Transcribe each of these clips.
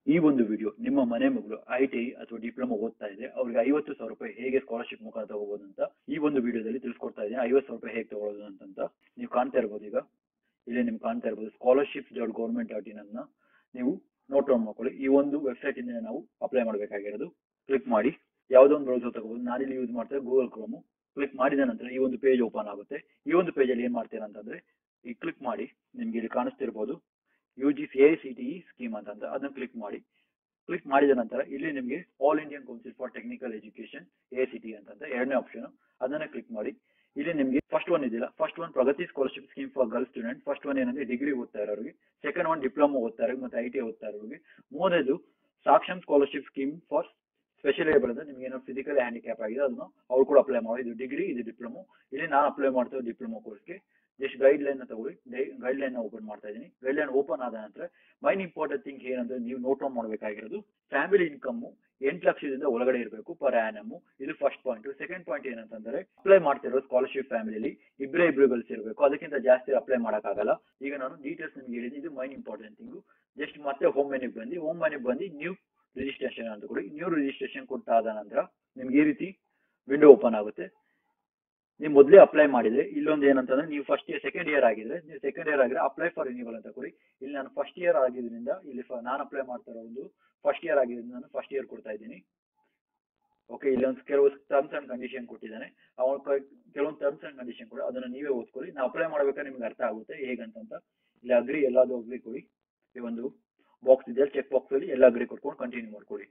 ಈ ಒಂದು ವಿಡಿಯೋ ನಿಮ್ಮ ಮನೆ ಮಗಳು ಐ ಟಿ ಐ ಅಥವಾ ಡಿಪ್ಲೊಮಾ ಓದ್ತಾ ಇದೆ ಅವ್ರಿಗೆ ಐವತ್ತು ಸಾವಿರ ರೂಪಾಯಿ ಹೇಗೆ ಸ್ಕಾಲರ್ಶಿಪ್ ಮುಖಾಂತರ ತಗೋಬಹುದು ಅಂತ ಈ ಒಂದು ವಿಡಿಯೋದಲ್ಲಿ ತಿಳಿಸ್ಕೊಡ್ತಾ ಇದ್ದೀನಿ ಐವತ್ತು ಸಾವಿರ ರೂಪಾಯಿ ಹೇಗೆ ತಗೊಳ್ಳೋದು ಅಂತಂತ ನೀವು ಕಾಣ್ತಾ ಇರ್ಬೋದು ಈಗ ಇಲ್ಲಿ ನಿಮ್ಗೆ ಕಾಣ್ತಾ ಇರ್ಬೋದು scholarships dot government dot in ಅನ್ನ ನೀವು ನೋಟ್ ಡೌನ್ ಮಾಡ್ಕೊಳ್ಳಿ ಈ ಒಂದು ವೆಬ್ಸೈಟ್ ಇಂದ ನಾವು ಅಪ್ಲೈ ಮಾಡಬೇಕಾಗಿರೋದು ಕ್ಲಿಕ್ ಮಾಡಿ ಯಾವುದೋ ಒಂದು ಬ್ರೌಸರ್ ತಗೋಬಹುದು ನಾನಿಲ್ಲಿ ಯೂಸ್ ಮಾಡ್ತೇವೆ ಗೂಗಲ್ ಕ್ರೋಮು ಕ್ಲಿಕ್ ಮಾಡಿದ ನಂತರ ಈ ಒಂದು ಪೇಜ್ ಓಪನ್ ಆಗುತ್ತೆ ಈ ಒಂದು ಪೇಜ್ ಅಲ್ಲಿ ಏನ್ ಮಾಡ್ತೀರಾ ಅಂತಂದ್ರೆ ಈ ಕ್ಲಿಕ್ ಮಾಡಿ ನಿಮ್ಗೆ ಇಲ್ಲಿ ಕಾಣಿಸ್ತಿರ್ಬೋದು U G C I C T scheme ಅಂತ ಅದನ್ನ ಕ್ಲಿಕ್ ಮಾಡಿ ಕ್ಲಿಕ್ ಮಾಡಿದ ನಂತರ ಇಲ್ಲಿ ನಿಮಗೆ all Indian council for technical education A C T ಅಂತ ಎರಡನೇ ಆಪ್ಷನ್ ಅದನ್ನ ಕ್ಲಿಕ್ ಮಾಡಿ ಇಲ್ಲಿ ನಿಮಗೆ ಫಸ್ಟ್ ಒನ್ ಇದೆಯಲ್ಲ first one Pragati scholarship scheme for girl student first one ಏನಂದ್ರೆ ಡಿಗ್ರಿ ಓದ್ತಾ ಇರೋರಿಗೆ ಸೆಕೆಂಡ್ ಒನ್ ಡಿಪ್ಲೊಮಾ ಓದ್ತಾ ಇರೋರಿಗೆ ಮತ್ತೆ ಐ ಟಿ ಓದ್ತಾ ಇರೋರಿಗೆ ಮೂರನೇದು Saksham scholarship scheme for special able ಅಂದ್ರೆ ನಿಮ್ಗೆ ಏನೋ ಫಿಸಿಕಲ್ ಹ್ಯಾಂಡಿಕ್ಯಾಪ್ ಆಗಿದೆ ಅದನ್ನು ಅವ್ರು ಕೂಡ ಅಪ್ಲೈ ಮಾಡಿ ಇದು ಡಿಗ್ರಿ ಇದು ಡಿಪ್ಲೊಮೋ ಇಲ್ಲಿ ನಾನು ಅಪ್ಲೈ ಮಾಡ್ತೇವೆ ಡಿಪ್ಲೊಮೋ ಕೋರ್ಸ್ಗೆ ಜಸ್ಟ್ ಗೈಡ್ ಲೈನ್ ತಗೊಳ್ಳಿ ಗೈಡ್ ಲೈನ್ ಓಪನ್ ಮಾಡ್ತಾ ಇದ್ದೀನಿ ಗೈಡ್ ಲೈನ್ ಓಪನ್ ಆದ ನಂತರ ಮೈನ್ ಇಂಪಾರ್ಟೆಂಟ್ ಥಿಂಗ್ ಏನಂದ್ರೆ ನೀವು ನೋಟ್ ಡೌನ್ ಮಾಡಬೇಕಾಗಿರೋದು ಫ್ಯಾಮಿಲಿ ಇನ್ಕಮ್ ಎಂಟು ಲಕ್ಷದಿಂದ ಒಳಗಡೆ ಇರಬೇಕು ಪರ್ ಆನಮ್ ಇದು ಫಸ್ಟ್ ಪಾಯಿಂಟ್ ಸೆಕೆಂಡ್ ಪಾಯಿಂಟ್ ಏನಂತಂದ್ರೆ ಅಪ್ಲೈ ಮಾಡ್ತಿರೋ ಸ್ಕಾಲರ್ಶಿಪ್ ಫ್ಯಾಮಿಲಿ ಇಬ್ಬರೇ ಇಬ್ರು ಗರ್ಲ್ಸ್ ಇರಬೇಕು ಅದಕ್ಕಿಂತ ಜಾಸ್ತಿ ಅಪ್ಲೈ ಮಾಡೋಕ್ಕಾಗಲ್ಲ ಈಗ ನಾನು ಡೀಟೇಲ್ಸ್ ನಿಮ್ಗೆ ಹೇಳಿದ್ದೀನಿ ಇದು ಮೈನ್ ಇಂಪಾರ್ಟೆಂಟ್ ಥಿಂಗು ಜಸ್ಟ್ ಮತ್ತೆ ಹೋಮ್ ಮೆನಿಗೆ ಬಂದು ಹೋಮ್ ಮೆನಿಗೆ ಬಂದು ನ್ಯೂ ರಿಜಿಸ್ಟ್ರೇಷನ್ ಅಂತ ಕೊಡಿ ನ್ಯೂ ರಿಜಿಸ್ಟ್ರೇಷನ್ ಕೊಟ್ಟಾದ ನಂತರ ನಿಮ್ಗೆ ಈ ರೀತಿ ವಿಂಡೋ ಓಪನ್ ಆಗುತ್ತೆ ನೀವು ಮೊದಲೇ ಅಪ್ಲೈ ಮಾಡಿದ್ರೆ ಇಲ್ಲೊಂದು ಏನಂತಂದ್ರೆ ನೀವು ಫಸ್ಟ್ ಇಯರ್ ಸೆಕೆಂಡ್ ಇಯರ್ ಆಗಿದ್ರೆ ನೀವು ಸೆಕೆಂಡ್ ಇಯರ್ ಆಗಿದ್ರೆ ಅಪ್ಲೈ ಫಾರ್ ರಿನ್ಯೂವಲ್ ಅಂತ ಕೊಡಿ ಇಲ್ಲಿ ನಾನು ಫಸ್ಟ್ ಇಯರ್ ಆಗಿದ್ರಿಂದ ಇಲ್ಲಿ ನಾನು ಅಪ್ಲೈ ಮಾಡ್ತಾ ಇರೋ ಒಂದು ಫಸ್ಟ್ ಇಯರ್ ಆಗಿದ್ರಿಂದ ನಾನು ಫಸ್ಟ್ ಇಯರ್ ಕೊಡ್ತಾ ಇದ್ದೀನಿ ಓಕೆ ಇಲ್ಲೊಂದು ಕೆಲವು ಟರ್ಮ್ಸ್ ಅಂಡ್ ಕಂಡೀಷನ್ ಕೊಟ್ಟಿದ್ದಾನೆ ಅವನ ಕೆಲವೊಂದು ಟರ್ಮ್ಸ್ ಅಂಡ್ ಕಂಡೀಷನ್ ಕೂಡ ಅದನ್ನ ನೀವೇ ಓದ್ಕೊಳ್ಳಿ ನಾವು ಅಪ್ಲೈ ಮಾಡ್ಬೇಕಾದ್ರೆ ನಿಮ್ಗೆ ಅರ್ಥ ಆಗುತ್ತೆ ಹೇಗಂತಂತ ಇಲ್ಲಿ ಅಗ್ರಿ ಎಲ್ಲಾದ್ರು ಅಗ್ರಿ ಕೊಡಿ ಈ ಒಂದು ಬಾಕ್ಸ್ ಇದೆ ಚೆಕ್ ಬಾಕ್ಸ್ ಅಲ್ಲಿ ಎಲ್ಲ ಅಗ್ರಿ ಕೊಟ್ಕೊಂಡು ಕಂಟಿನ್ಯೂ ಮಾಡ್ಕೊಳ್ಳಿ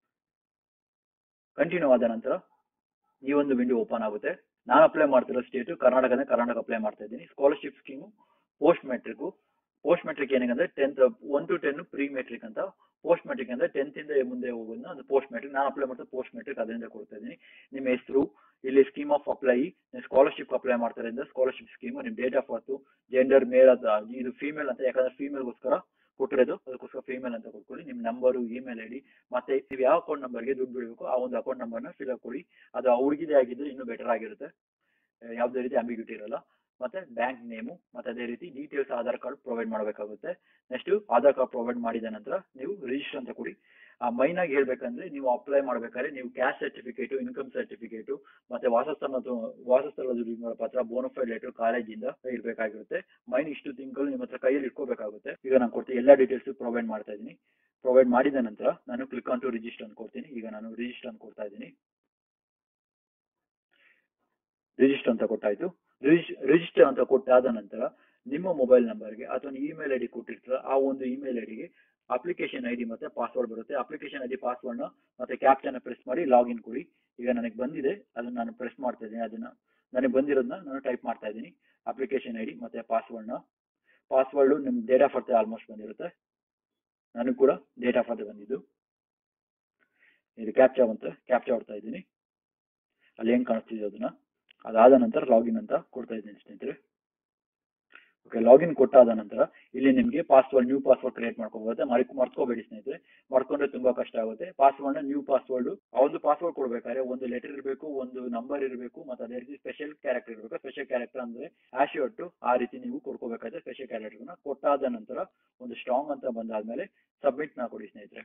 ಕಂಟಿನ್ಯೂ ಆದ ನಂತರ ಈ ಒಂದು ವಿಂಡೋ ಓಪನ್ ಆಗುತ್ತೆ ನಾನು ಅಪ್ಲೈ ಮಾಡ್ತಿರೋ ಸ್ಟೇಟ್ ಕರ್ನಾಟಕನೇ ಕರ್ನಾಟಕ ಅಪ್ಲೈ ಮಾಡ್ತಾ ಇದ್ದೀನಿ scholarship scheme post matric post matric ಏನಂದ್ರೆ tenth one two ten pre matric ಅಂತ ಪೋಸ್ಟ್ ಮೆಟ್ರಿಕ್ ಅಂದ್ರೆ ಟೆಂತ್ ಇಂದ ಮುಂದೆ ಹೋಗೋದು ಅದು ಪೋಸ್ಟ್ ಮೆಟ್ರಿಕ್ ನಾನು ಅಪ್ಲೈ ಮಾಡ್ತಾ ಪೋಸ್ಟ್ ಮೆಟ್ರಿಕ್ ಅದರಿಂದ ಕೊಡ್ತಾ ಇದ್ದೀನಿ ನಿಮ್ಮ ಹೆಸರು ಇಲ್ಲಿ scheme of apply scholarship apply ಮಾಡ್ತಾರಿಂದ ಸ್ಕಾಲರ್ಶಿಪ್ ಸ್ಕೀಮ್ ನಿಮ್ಮ date of birth gender male ಅದು ಇದು ಫೀಮೇಲ್ ಅಂತ ಯಾಕಂದ್ರೆ ಫೀಮೇಲ್ಗೋಸ್ಕರ ಕೊಟ್ಟಿರೋದು ಅದಕ್ಕೋಸ್ಕರ ಫೀಮೇಲ್ ಅಂತ ಕೊಟ್ಕೊಳ್ಳಿ ನಿಮ್ಮ ನಂಬರು ಇಮೇಲ್ ಐ ಡಿ ಮತ್ತೆ ನೀವು ಯಾವ ಅಕೌಂಟ್ ನಂಬರ್ಗೆ ದುಡ್ಡು ಬಿಡಬೇಕು ಆ ಒಂದು ಅಕೌಂಟ್ ನಂಬರ್ನ ಫಿಲ್ ಕೊಡಿ ಅದು ಹುಡುಗಿದೇ ಆಗಿದ್ರೆ ಇನ್ನೂ ಬೆಟರ್ ಆಗಿರುತ್ತೆ ಯಾವುದೇ ರೀತಿ ಅಂಬಿಗ್ಯೂಟಿ ಇರಲ್ಲ ಮತ್ತೆ ಬ್ಯಾಂಕ್ ನೇಮು ಮತ್ತೆ ಅದೇ ರೀತಿ ಡೀಟೇಲ್ಸ್ ಆಧಾರ್ ಕಾರ್ಡ್ ಪ್ರೊವೈಡ್ ಮಾಡಬೇಕಾಗುತ್ತೆ ನೆಕ್ಸ್ಟ್ ಆಧಾರ್ ಕಾರ್ಡ್ ಪ್ರೊವೈಡ್ ಮಾಡಿದ ನಂತರ ನೀವು ರಿಜಿಸ್ಟರ್ ಅಂತ ಕೊಡಿ ಆ ಮೈನ್ ಆಗಿ ಹೇಳ್ಬೇಕಂದ್ರೆ ನೀವು ಅಪ್ಲೈ ಮಾಡ್ಬೇಕಾದ್ರೆ ನೀವು ಕ್ಯಾಸ್ಟ್ ಸರ್ಟಿಫಿಕೇಟ್ ಇನ್ಕಮ್ ಸರ್ಟಿಫಿಕೇಟ್ ಮತ್ತೆ ವಾಸಸ್ಥಾನದ ವಾಸಸ್ಥಳದ ದುಡ್ಡಿನ ಪತ್ರ ಬೋನಫೈಡ್ ಲೆಟರ್ ಕಾಲೇಜಿಂದ ಇರಬೇಕಾಗಿರುತ್ತೆ ಮೈನ್ ಇಷ್ಟು ತಿಂಗಳು ನಿಮ್ಮ ಹತ್ರ ಕೈಯಲ್ಲಿ ಇಟ್ಕೋಬೇಕಾಗುತ್ತೆ ಈಗ ನಾನು ಕೊಡ್ತೀನಿ ಎಲ್ಲ ಡೀಟೇಲ್ಸ್ ಪ್ರೊವೈಡ್ ಮಾಡ್ತಾ ಇದ್ದೀನಿ ಪ್ರೊವೈಡ್ ಮಾಡಿದ ನಂತರ ನಾನು ಕ್ಲಿಕ್ ಆನ್ ಟು ರಿಜಿಸ್ಟರ್ ಅಂತ ಕೊಡ್ತೀನಿ ಈಗ ನಾನು ರಿಜಿಸ್ಟರ್ ಅಂತ ಕೊಡ್ತಾ ಇದ್ದೀನಿ ರಿಜಿಸ್ಟರ್ ಅಂತ ಕೊಟ್ಟಾಯ್ತು ರಿಜಿಸ್ಟರ್ ಅಂತ ಕೊಟ್ಟಾದ ನಂತರ ನಿಮ್ಮ ಮೊಬೈಲ್ ನಂಬರ್ಗೆ ಅಥವಾ ಇಮೇಲ್ ಐ ಡಿ ಕೊಟ್ಟಿರ್ತೀರ ಆ ಒಂದು ಇಮೇಲ್ ಐ ಡಿಗೆ ಅಪ್ಲಿಕೇಶನ್ ಐ ಡಿ ಮತ್ತೆ ಪಾಸ್ವರ್ಡ್ ಬರುತ್ತೆ ಅಪ್ಲಿಕೇಶನ್ ಐ ಡಿ ಪಾಸ್ವರ್ಡ್ನ ಮತ್ತೆ ಕ್ಯಾಪ್ಚನ್ನ ಪ್ರೆಸ್ ಮಾಡಿ ಲಾಗಿನ್ ಕೊಡಿ ಈಗ ನನಗೆ ಬಂದಿದೆ ಅದನ್ನ ನಾನು ಪ್ರೆಸ್ ಮಾಡ್ತಾ ಇದ್ದೀನಿ ಅದನ್ನ ನನಗೆ ಬಂದಿರೋದನ್ನ ನಾನು ಟೈಪ್ ಮಾಡ್ತಾ ಇದ್ದೀನಿ ಅಪ್ಲಿಕೇಶನ್ ಐ ಡಿ ಮತ್ತೆ ಪಾಸ್ವರ್ಡ್ನ ಪಾಸ್ವರ್ಡ್ ನಿಮ್ ಡೇಟ್ ಆಫ್ ಬರ್ತ್ ಆಲ್ಮೋಸ್ಟ್ ಬಂದಿರುತ್ತೆ ನನಗೆ ಕೂಡ ಡೇಟ್ ಆಫ್ ಬರ್ತ್ ಬಂದಿದ್ದು ಇದು ಕ್ಯಾಪ್ಚಾ ಅಂತ ಕ್ಯಾಪ್ಚಾ ಹೊಡ್ತಾ ಇದ್ದೀನಿ ಅಲ್ಲಿ ಹೆಂಗ್ ಕಾಣಿಸ್ತಿದೆ ಅದನ್ನ ಅದಾದ ನಂತರ ಲಾಗಿನ್ ಅಂತ ಕೊಡ್ತಾ ಇದ್ದೀನಿ ಸ್ನೇಹಿತರೆ ಓಕೆ ಲಾಗಿನ್ ಕೊಟ್ಟಾದ ನಂತರ ಇಲ್ಲಿ ನಿಮಗೆ ಪಾಸ್ವರ್ಡ್ ನ್ಯೂ ಪಾಸ್ವರ್ಡ್ ಕ್ರಿಯೇಟ್ ಮಾಡ್ಕೋಬಹುದು ಮರಿ ಮರ್ತ್ಕೋಬೇಡಿ ಸ್ನೇಹಿತರೆ ಮರ್ಕೊಂಡ್ರೆ ತುಂಬಾ ಕಷ್ಟ ಆಗುತ್ತೆ ಪಾಸ್ವರ್ಡ್ ನ್ಯೂ ಪಾಸ್ವರ್ಡ್ ಆ ಒಂದು ಪಾಸ್ವರ್ಡ್ ಕೊಡ್ಬೇಕಾದ್ರೆ ಒಂದು ಲೆಟರ್ ಇರಬೇಕು ಒಂದು ನಂಬರ್ ಇರಬೇಕು ಮತ್ತೆ ಅದೇ ರೀತಿ ಸ್ಪೆಷಲ್ ಕ್ಯಾರೆಕ್ಟರ್ ಇರಬೇಕು ಸ್ಪೆಷಲ್ ಕ್ಯಾರೆಕ್ಟರ್ ಅಂದ್ರೆ ಆಶಿಯೊಟ್ಟು ಆ ರೀತಿ ನೀವು ಕೊಡ್ಕೋಬೇಕಾದ್ರೆ ಸ್ಪೆಷಲ್ ಕ್ಯಾರೆಕ್ಟರ್ನ ಕೊಟ್ಟಾದ ನಂತರ ಒಂದು ಸ್ಟ್ರಾಂಗ್ ಅಂತ ಬಂದಾದ್ಮೇಲೆ ಸಬ್ಮಿಟ್ ನಾ ಕೊಡಿ ಸ್ನೇಹಿತರೆ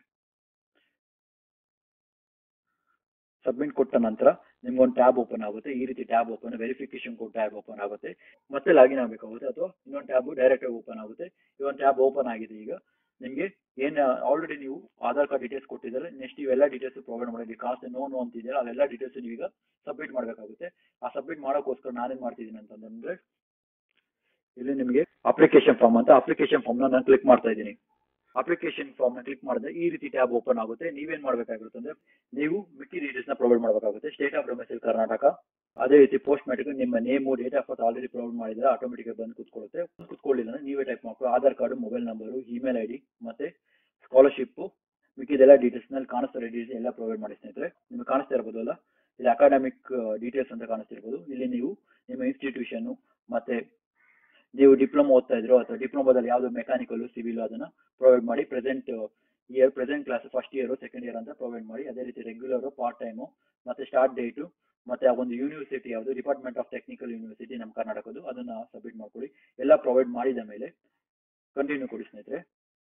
ಸಬ್ಮಿಟ್ ಕೊಟ್ಟ ನಂತರ ನಿಮ್ಗೊಂದು ಟ್ಯಾಬ್ ಓಪನ್ ಆಗುತ್ತೆ ಈ ರೀತಿ tab open verification code tab open ಆಗುತ್ತೆ ಮತ್ತೆ ಲಾಗಿನ್ ಆಗಬೇಕಾಗುತ್ತೆ ಅಥವಾ ಇನ್ನೊಂದು ಟ್ಯಾಬ್ ಡೈರೆಕ್ಟ್ ಆಗಿ ಓಪನ್ ಆಗುತ್ತೆ ಈ ಒಂದು ಟ್ಯಾಬ್ ಓಪನ್ ಆಗಿದೆ ಈಗ ನಿಮಗೆ ಏನ್ ಆಲ್ರೆಡಿ ನೀವು ಆಧಾರ್ ಕಾರ್ಡ್ ಡೀಟೇಲ್ಸ್ ಕೊಟ್ಟಿದ್ದಾರೆ ನೆಕ್ಸ್ಟ್ ಇವೆಲ್ಲ ಡೀಟೇಲ್ಸ್ ಪ್ರೊವೈಡ್ ಮಾಡಿ ಕಾಸ್ಟ್ ನೋ ನೋ ಅಂತಿದ್ದೀರಾ ಅವೆಲ್ಲ ಡೀಟೇಲ್ಸ್ ನೀವೀಗ ಸಬ್ಮಿಟ್ ಮಾಡಬೇಕಾಗುತ್ತೆ ಆ ಸಬ್ಮಿಟ್ ಮಾಡೋಕ್ಕೋಸ್ಕರ ನಾನೇನ್ ಮಾಡ್ತಿದ್ದೀನಿ ಅಂತಂದ್ರೆ ಇಲ್ಲಿ ನಿಮಗೆ ಅಪ್ಲಿಕೇಶನ್ ಫಾರ್ಮ್ ಅಂತ ಅಪ್ಲಿಕೇಶನ್ ಫಾರ್ಮ್ ನಾನು ಕ್ಲಿಕ್ ಮಾಡ್ತಾ ಇದ್ದೀನಿ ಅಪ್ಲಿಕೇಶನ್ ಫಾರ್ಮ್ ನ ಕ್ಲಿಕ್ ಮಾಡಿದ್ರೆ ಈ ರೀತಿ ಟ್ಯಾಬ್ ಓಪನ್ ಆಗುತ್ತೆ ನೀವೇನ್ ಮಾಡ್ಬೇಕಾಗಿರುತ್ತೆ ಅಂದ್ರೆ ನೀವು ಮಿಕ್ಕಿ ಡೀಟೇಲ್ಸ್ ನ ಪ್ರೊವೈಡ್ ಮಾಡಬೇಕಾಗುತ್ತೆ ಸ್ಟೇಟ್ ಆಫ್ ಡೊಮೆಸೈಲ್ ಕರ್ನಾಟಕ ಅದೇ ರೀತಿ ಪೋಸ್ಟ್ ಮೆಟ್ರಿಕ್ ನಿಮ್ಮ name date of birth already provide ಮಾಡಿದ್ರೆ ಆಟೋಮೆಟಿಕ್ ಬಂದು ಕುತ್ಕೊಳ್ಳುತ್ತೆ ಕುತ್ಕೊಳ್ಳಿಲ್ಲ ಅಂದ್ರೆ ನೀವೇ ಟೈಪ್ ಮಾಡ್ಕೊಳ್ಳಿ Aadhaar card mobile number email I D ಮತ್ತೆ ಸ್ಕಾಲರ್ಶಿಪ್ ಮಿಕ್ಕಿದೆಲ್ಲ ಡೀಟೇಲ್ಸ್ ನಲ್ಲಿ ಕಾಣಿಸ್ತಾ ಡೀಟೇಲ್ಸ್ ಎಲ್ಲ ಪ್ರೊವೈಡ್ ಮಾಡಿ ಸ್ನೇಹಿತರೆ ನಿಮಗೆ ಕಾಣಿಸ್ತಾ ಇರ್ಬೋದಲ್ಲ ಇಲ್ಲಿ ಅಕಾಡೆಮಿಕ್ ಡೀಟೇಲ್ಸ್ ಅಂತ ಕಾಣಿಸ್ತಿರ್ಬೋದು ಇಲ್ಲಿ ನೀವು ನಿಮ್ಮ ಇನ್ಸ್ಟಿಟ್ಯೂಷನ್ ಮತ್ತೆ ನೀವು ಡಿಪ್ಲೊಮಾ ಓದ್ತಾ ಇದ್ರು ಅಥವಾ ಡಿಪ್ಲೊಮಾದಲ್ಲಿ ಯಾವ್ದು ಮೆಕ್ಯಾನಿಕಲ್ ಸಿವಿಲ್ ಅದನ್ನ ಪ್ರೊವೈಡ್ ಮಾಡಿ present year present class first year second year ಅಂತ ಪ್ರೊವೈಡ್ ಮಾಡಿ ಅದೇ ರೀತಿ ರೆಗ್ಯುಲರ್ ಪಾರ್ಟ್ ಟೈಮು ಮತ್ತೆ ಸ್ಟಾರ್ಟ್ ಡೇಟು ಮತ್ತೆ ಆ ಒಂದು ಯೂನಿವರ್ಸಿಟಿ ಯಾವುದು ಡಿಪಾರ್ಟ್ಮೆಂಟ್ ಆಫ್ ಟೆಕ್ನಿಕಲ್ ಯೂನಿವರ್ಸಿಟಿ ನಮ್ಮ ಕರ್ನಾಟಕದ್ದು ಅದನ್ನ ಸಬ್ಮಿಟ್ ಮಾಡ್ಕೊಳ್ಳಿ ಎಲ್ಲ ಪ್ರೊವೈಡ್ ಮಾಡಿದ ಮೇಲೆ ಕಂಟಿನ್ಯೂ ಕೊಡಿ ಸ್ನೇಹಿತರೆ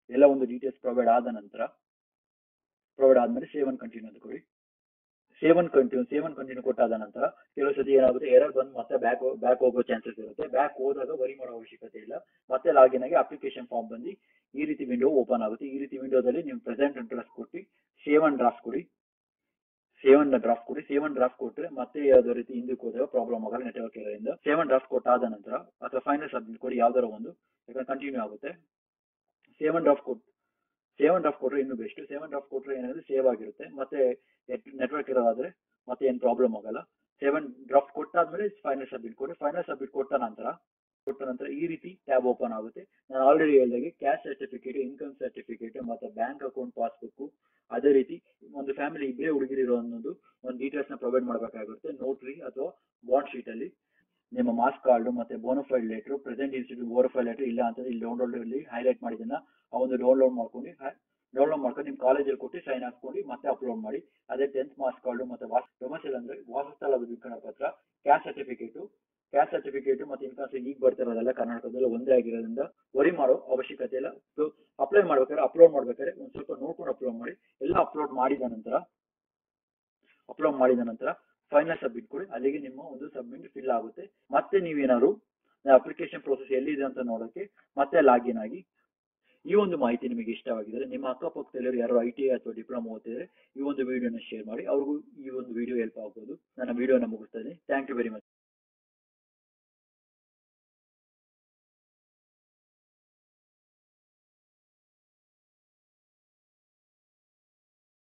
ಎಲ್ಲ ಒಂದು ಡೀಟೇಲ್ಸ್ ಪ್ರೊವೈಡ್ ಆದ ನಂತರ ಪ್ರೊವೈಡ್ ಆದ್ಮೇಲೆ ಸೇವ್ ಅಂಡ್ ಕಂಟಿನ್ಯೂ ಅಂತ ಕೊಡಿ save and continue save and continue ಕೊಟ್ಟಾದ ನಂತರ ಕೆಲವು ಸತಿ ಏನಾಗುತ್ತೆ ಎರರ್ ಬಂದು ಮತ್ತೆ ಬ್ಯಾಕ್ ಬ್ಯಾಕ್ ಹೋಗೋ ಚಾನ್ಸಸ್ ಇರುತ್ತೆ ಬ್ಯಾಕ್ ಹೋದಾಗ ವರಿ ಮಾಡೋ ಅವಶ್ಯಕತೆ ಇಲ್ಲ ಮತ್ತೆ ಲಾಗಿನ್ ಆಗಿ ಅಪ್ಲಿಕೇಶನ್ ಫಾರ್ಮ್ ಬಂದು ಈ ರೀತಿ ವಿಂಡೋ ಓಪನ್ ಆಗುತ್ತೆ ಈ ರೀತಿ ವಿಂಡೋದಲ್ಲಿ ನೀವು ಪ್ರೆಸೆಂಟ್ ಇಂಟ್ರೆಸ್ಟ್ ಕೊಟ್ಟು ಸೇವ್ ಅಂಡ್ ಡ್ರಾಫ್ಟ್ ಕೊಡಿ ಸೇವ್ ಅಂಡ್ ಡ್ರಾಫ್ಟ್ ಕೊಡಿ ಸೇವ್ ಅಂಡ್ ಡ್ರಾಫ್ಟ್ ಕೊಟ್ಟರೆ ಮತ್ತೆ ಯಾವುದೇ ರೀತಿ ಹಿಂದಕ್ಕೆ ಹೋದಾಗ ಪ್ರಾಬ್ಲಮ್ ಆಗಲ್ಲ ನೆಟ್ವರ್ಕ್ ಇಂದ ಸೇವ್ ಅಂಡ್ ಡ್ರಾಫ್ಟ್ ಕೊಟ್ಟಾದ ನಂತರ ಅಥವಾ ಫೈನಲ್ ಸಬ್ಮಿಟ್ ಕೊಡಿ ಯಾವ್ದಾರ ಒಂದು ಯಾಕಂದ್ರೆ ಕಂಟಿನ್ಯೂ ಆಗುತ್ತೆ ಸೇವ್ ಅಂಡ್ ಡ್ರಾಫ್ಟ್ ಕೊಟ್ಟು ಸೇವ್ ಅಂಡ್ ಡ್ರಾಫ್ಟ್ ಕೊಟ್ರೆ ಇನ್ನೂ ಬೆಸ್ಟ್ ಸೇವ್ ಅಂಡ್ ಡ್ರಾಫ್ಟ್ ಕೊಟ್ರೆ ಏನಾದ್ರೆ ಸೇವ್ ಆಗಿರುತ್ತೆ ಮತ್ತೆ ನೆಟ್ವರ್ಕ್ ಇರೋದಾದ್ರೆ ಮತ್ತೆ ಏನು ಪ್ರಾಬ್ಲಮ್ ಆಗಲ್ಲ ಸೇವ್ ಅಂಡ್ ಡ್ರಾಫ್ಟ್ ಕೊಟ್ಟಾದ್ಮೇಲೆ ಫೈನಲ್ ಸಬ್ಮಿಟ್ ಕೊಡಿ ಫೈನಲ್ ಸಬ್ಮಿಟ್ ಕೊಟ್ಟ ನಂತರ ಕೊಟ್ಟ ನಂತರ ಈ ರೀತಿ ಟ್ಯಾಬ್ ಓಪನ್ ಆಗುತ್ತೆ ನಾನು ಆಲ್ರೆಡಿ ಹೇಳಿದಾಗೆ ಕ್ಯಾಶ್ ಸರ್ಟಿಫಿಕೇಟ್ ಇನ್ಕಮ್ ಸರ್ಟಿಫಿಕೇಟ್ ಮತ್ತೆ ಬ್ಯಾಂಕ್ ಅಕೌಂಟ್ ಪಾಸ್ಬುಕ್ ಅದೇ ರೀತಿ ಒಂದು ಫ್ಯಾಮಿಲಿ ಇಬ್ಬರೇ ಹುಡುಗಿರಿರೋ ಅನ್ನೋದು ಒಂದು ಡೀಟೇಲ್ಸ್ ನ ಪ್ರೊವೈಡ್ ಮಾಡಬೇಕಾಗುತ್ತೆ ನೋಟ್ರಿ ಅಥವಾ ಬಾಂಡ್ ಶೀಟ್ ಅಲ್ಲಿ ನಿಮ್ಮ ಮಾಸ್ ಕಾರ್ಡ್ ಮತ್ತೆ bonafide letter present institute bonafide letter ಇಲ್ಲ ಅಂತ ಇಲ್ಲಿ ಡೌನ್ಲೋಡ್ ಅಲ್ಲಿ ಹೈಲೈಟ್ ಮಾಡಿದ್ದನ್ನ ಆ ಒಂದು ಡೌನ್ಲೋಡ್ ಮಾಡ್ಕೊಂಡು ಡೌನ್ಲೋಡ್ ಮಾಡ್ಕೊಂಡು ನಿಮ್ಮ ಕಾಲೇಜಲ್ಲಿ ಕೊಟ್ಟು ಸೈನ್ ಹಾಕ್ಕೊಂಡು ಮತ್ತೆ ಅಪ್ಲೋಡ್ ಮಾಡಿ ಅದೇ ಟೆಂತ್ ಮಾರ್ಕ್ಸ್ ಕಾರ್ಡ್ ಮತ್ತೆ ವಾಸ ಡೊಮಸೈಲ್ ಅಂದ್ರೆ ವಾಸಸ್ಥಳ ವಿಕರಣ ಪತ್ರ ಕ್ಯಾಸ್ಟ್ ಸರ್ಟಿಫಿಕೇಟ್ ಕ್ಯಾಸ್ಟ್ ಸರ್ಟಿಫಿಕೇಟ್ ಮತ್ತೆ ಇನ್ಕಮ್ ಈಗ ಬರ್ತಿರೋದೆಲ್ಲ ಕರ್ನಾಟಕದಲ್ಲಿ ಒಂದೇ ಆಗಿರೋದ್ರಿಂದ ವರಿ ಮಾಡೋ ಅವಶ್ಯಕತೆ ಇಲ್ಲ ಅಪ್ಲೈ ಮಾಡ್ಬೇಕಾದ್ರೆ ಅಪ್ಲೋಡ್ ಮಾಡ್ಬೇಕಾದ್ರೆ ಒಂದ್ ಸ್ವಲ್ಪ ನೋಡ್ಕೊಂಡು ಅಪ್ಲೋಡ್ ಮಾಡಿ ಎಲ್ಲ ಅಪ್ಲೋಡ್ ಮಾಡಿದ ನಂತರ ಅಪ್ಲೋಡ್ ಮಾಡಿದ ನಂತರ ಫೈನಲ್ ಸಬ್ಮಿಟ್ ಕೊಡಿ ಅಲ್ಲಿಗೆ ನಿಮ್ಮ ಒಂದು ಸಬ್ಮಿಟ್ ಫಿಲ್ ಆಗುತ್ತೆ ಮತ್ತೆ ನೀವೇನಾದ್ರು ಅಪ್ಲಿಕೇಶನ್ ಪ್ರೋಸೆಸ್ ಎಲ್ಲಿದೆ ಅಂತ ನೋಡೋಕೆ ಮತ್ತೆ ಲಾಗಿನ್ ಆಗಿ ಈ ಒಂದು ಮಾಹಿತಿ ನಿಮಗೆ ಇಷ್ಟವಾಗಿದ್ರೆ ನಿಮ್ಮ ಅಕ್ಕಪಕ್ಕದಲ್ಲಿ ಯಾರು ಐ ಟಿ ಐ ಅಥವಾ ಡಿಪ್ಲೊಮಾ ಓದ್ತಿದ್ರೆ ಈ ಒಂದು ವಿಡಿಯೋನ ಶೇರ್ ಮಾಡಿ ಅವ್ರಿಗೂ ಈ ಒಂದು ವಿಡಿಯೋ ಹೆಲ್ಪ್ ಆಗ್ಬೋದು ನನ್ನ ವಿಡಿಯೋನ ಮುಗಿಸ್ತೇನೆ ಥ್ಯಾಂಕ್ ಯು ವೆರಿ ಮಚ್